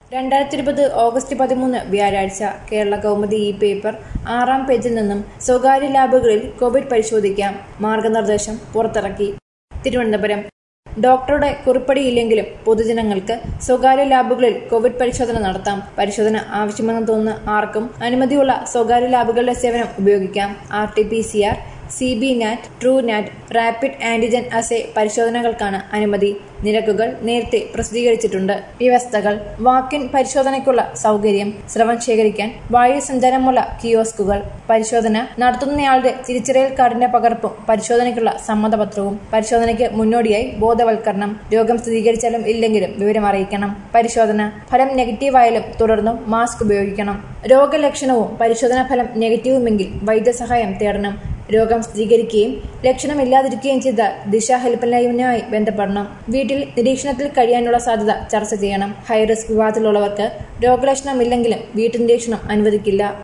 രണ്ടായിരത്തി ഇരുപത് ഓഗസ്റ്റ് പതിമൂന്ന് വ്യാഴാഴ്ച കേരള കൗമുദി ഇ പേപ്പർ ആറാം പേജിൽ നിന്നും സ്വകാര്യ ലാബുകളിൽ കോവിഡ് പരിശോധിക്കാം മാർഗനിർദ്ദേശം പുറത്തിറക്കി തിരുവനന്തപുരം ഡോക്ടറുടെ കുറിപ്പടിയില്ലെങ്കിലും പൊതുജനങ്ങൾക്ക് സ്വകാര്യ ലാബുകളിൽ കോവിഡ് പരിശോധന നടത്താം പരിശോധന ആവശ്യമെന്ന് തോന്നുന്ന ആർക്കും അനുമതിയുള്ള സ്വകാര്യ ലാബുകളുടെ സേവനം ഉപയോഗിക്കാം R T P C R C B NAAT true NAAT rapid antigen assay പരിശോധനകൾക്കാണ് അനുമതി നിരക്കുകൾ നേരത്തെ പ്രസിദ്ധീകരിച്ചിട്ടുണ്ട് വ്യവസ്ഥകൾ വാക്കിൻ പരിശോധനയ്ക്കുള്ള സൗകര്യം സ്രവം ശേഖരിക്കാൻ വായു സഞ്ചാരമുള്ള കിയോസ്കുകൾ പരിശോധന നടത്തുന്നയാളുടെ തിരിച്ചറിയൽ കാർഡിന്റെ പകർപ്പും പരിശോധനയ്ക്കുള്ള സമ്മതപത്രവും പരിശോധനയ്ക്ക് മുന്നോടിയായി ബോധവൽക്കരണം രോഗം സ്ഥിരീകരിച്ചാലും ഇല്ലെങ്കിലും വിവരം അറിയിക്കണം പരിശോധന ഫലം നെഗറ്റീവായാലും തുടർന്നും മാസ്ക് ഉപയോഗിക്കണം രോഗലക്ഷണവും പരിശോധനാ ഫലം നെഗറ്റീവുമെങ്കിൽ വൈദ്യസഹായം തേടണം രോഗം സ്ഥിരീകരിക്കുകയും ലക്ഷണമില്ലാതിരിക്കുകയും ചെയ്ത ദിശ ഹെൽപ്പ് ലൈനുമായി ബന്ധപ്പെടണം വീട്ടിൽ നിരീക്ഷണത്തിൽ കഴിയാനുള്ള സാധ്യത ചർച്ച ചെയ്യണം ഹൈറിസ്ക് വിഭാഗത്തിലുള്ളവർക്ക് രോഗലക്ഷണമില്ലെങ്കിലും വീട്ടു നിരീക്ഷണം അനുവദിക്കില്ല